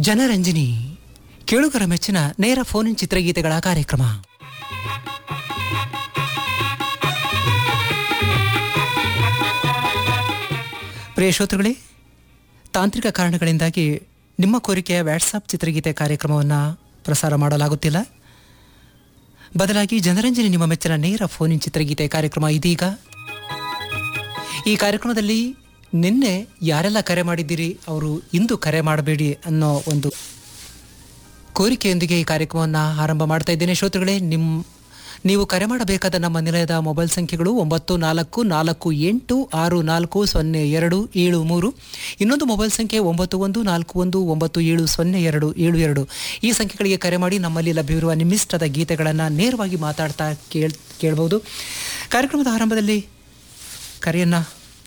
ಜನರಂಜನಿ ಕೇಳುಗರ ಮೆಚ್ಚಿನ ನೇರ ಫೋನ್ ಚಿತ್ರಗೀತೆಗಳ ಕಾರ್ಯಕ್ರಮ ಪ್ರಿಯ ಶ್ರೋತೃಗಳೇ ತಾಂತ್ರಿಕ ಕಾರಣಗಳಿಂದಾಗಿ ನಿಮ್ಮ ಕೋರಿಕೆಯ ವ್ಯಾಟ್ಸಪ್ ಚಿತ್ರಗೀತೆ ಕಾರ್ಯಕ್ರಮವನ್ನು ಪ್ರಸಾರ ಮಾಡಲಾಗುತ್ತಿಲ್ಲ ಬದಲಾಗಿ ಜನರಂಜನೆ ನಿಮ್ಮ ಮೆಚ್ಚಿನ ನೇರ ಫೋನ್ ಚಿತ್ರಗೀತೆ ಕಾರ್ಯಕ್ರಮ ಇದೀಗ ಈ ಕಾರ್ಯಕ್ರಮದಲ್ಲಿ ನಿನ್ನೆ ಯಾರೆಲ್ಲ ಕರೆ ಮಾಡಿದ್ದೀರಿ ಅವರು ಇಂದು ಕರೆ ಮಾಡಬೇಡಿ ಅನ್ನೋ ಒಂದು ಕೋರಿಕೆಯೊಂದಿಗೆ ಈ ಕಾರ್ಯಕ್ರಮವನ್ನು ಆರಂಭ ಮಾಡ್ತಾ ಇದ್ದೇನೆ ಶ್ರೋತೃಗಳೇ ನಿಮ್ಮ ನೀವು ಕರೆ ಮಾಡಬೇಕಾದ ನಮ್ಮ ನಿಲಯದ ಮೊಬೈಲ್ ಸಂಖ್ಯೆಗಳು ಒಂಬತ್ತು ನಾಲ್ಕು ನಾಲ್ಕು ಎಂಟು ಆರು ನಾಲ್ಕು ಸೊನ್ನೆ ಎರಡು ಏಳು ಮೂರು ಇನ್ನೊಂದು ಮೊಬೈಲ್ ಸಂಖ್ಯೆ ಒಂಬತ್ತು ಒಂದು ನಾಲ್ಕು ಒಂದು ಒಂಬತ್ತು ಏಳು ಸೊನ್ನೆ ಎರಡು ಏಳು ಎರಡು ಈ ಸಂಖ್ಯೆಗಳಿಗೆ ಕರೆ ಮಾಡಿ ನಮ್ಮಲ್ಲಿ ಲಭ್ಯವಿರುವ ನಿಮ್ಮಿಷ್ಟದ ಗೀತೆಗಳನ್ನು ನೇರವಾಗಿ ಮಾತಾಡ್ತಾ ಕೇಳ್ ಕೇಳ್ಬೋದು ಕಾರ್ಯಕ್ರಮದ ಆರಂಭದಲ್ಲಿ ಕರೆಯನ್ನು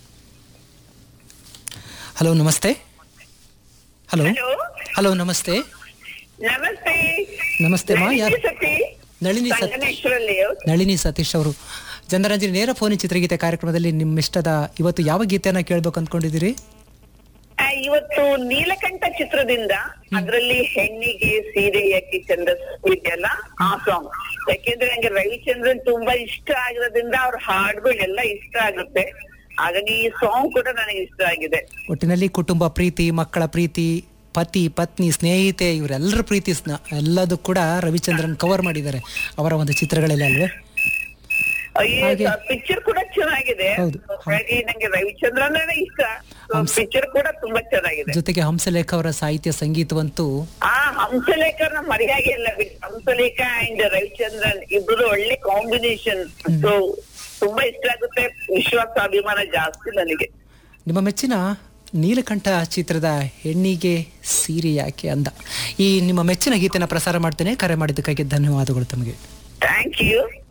ಹಲೋ ನಮಸ್ತೆ ಹಲೋ ಹಲೋ ಹಲೋ ನಮಸ್ತೆ ನಮಸ್ತೆ ನಮಸ್ತೆ ಅಮ್ಮ ಯಾರು ನಳಿನಿ ಸತಿ ನಳಿನಿ ಸತ್ ಸಂಗಮೇಶ್ವರ ಲೇಔಟ್ ನಳಿನಿ ಸತೀಶ್ ಅವರು ಜನರಂಜನೆ ನೇರ ಫೋನ್ ಚಿತ್ರಗೀತೆ ಕಾರ್ಯಕ್ರಮದಲ್ಲಿ ನಿಮ್ಮ ಇಷ್ಟದ ಇವತ್ತು ಯಾವ ಗೀತೆಯನ್ನ ಕೇಳ್ಬೇಕು ಅಂದ್ಕೊಂಡಿದ್ದೀರಿ ಆ, ಇವತ್ತು ನೀಲಕಂಠ ಚಿತ್ರದಿಂದ ಅದರಲ್ಲಿ ಹೆಣ್ಣಿಗೆ ಸೀರೆ ಯಾಕೆ ಚಂದ ಇದೆಯಲ್ಲ ಆ ಸಾಂಗ್ ಯಾಕೆಂದ್ರೆ ನಂಗೆ ರವಿಚಂದ್ರನ್ ತುಂಬಾ ಇಷ್ಟ ಆಗಿರೋದ್ರಿಂದ ಅವ್ರ ಹಾಡುಗಳೆಲ್ಲ ಇಷ್ಟ ಆಗುತ್ತೆ ಹಾಗಾಗಿ ಈ ಸಾಂಗ್ ಕೂಡ ನನಗೆ ಇಷ್ಟ ಆಗಿದೆ ಒಟ್ಟಿನಲ್ಲಿ ಕುಟುಂಬ ಪ್ರೀತಿ ಮಕ್ಕಳ ಪ್ರೀತಿ ಪತಿ ಪತ್ನಿ ಸ್ನೇಹಿತೆ ಇವರೆಲ್ಲರ ಪ್ರೀತಿ ಸ್ನ- ಎಲ್ಲದೂ ಕೂಡ ರವಿಚಂದ್ರನ್ ಕವರ್ ಮಾಡಿದ್ದಾರೆ ಅವರ ಒಂದು ಚಿತ್ರಗಳಲ್ಲಿ ಅಲ್ವೇ ಹಾಗೆ- ಪಿಕ್ಚರ್ ಕೂಡ ಚೆನ್ನಾಗಿದೆ ಹೌದು. ಹಾಗಾಗಿ ನಂಗೆ ರವಿಚಂದ್ರನ್ ಇಷ್ಟ ಪಿಕ್ಚರ್ ಕೂಡ ತುಂಬಾ ಚೆನ್ನಾಗಿದೆ ಜೊತೆಗೆ ಹಂಸಲೇಖ ಅವರ ಸಾಹಿತ್ಯ ಸಂಗೀತವಂತೂ ಆ ಹಂಸಲೇಖನ ಮರೆಯಾಗಿ ಎಲ್ಲ ಬಿಟ್ಟು ಹಂಸಲೇಖ ಅಂಡ್ ರವಿಚಂದ್ರನ್ ಇಬ್ರು ಒಳ್ಳೆ ಕಾಂಬಿನೇಷನ್ ಸೊ ತುಂಬಾ ಇಷ್ಟ ಆಗುತ್ತೆ ವಿಶ್ವಾಸ ಅಭಿಮಾನ ಜಾಸ್ತಿ ನನಗೆ ನಿಮ್ಮ ಮೆಚ್ಚಿನ ನೀಲಕಂಠ ಚಿತ್ರದ ಹೆಣ್ಣಿಗೆ ಸೀರೆ ಯಾಕೆ ಅಂದ ಈ ನಿಮ್ಮ ಮೆಚ್ಚಿನ ಗೀತೆನ ಪ್ರಸಾರ ಮಾಡ್ತೇನೆ ಕರೆ ಮಾಡಿದ್ದಕ್ಕಾಗಿ ಧನ್ಯವಾದಗಳು ತಮಗೆ ಥ್ಯಾಂಕ್ ಯು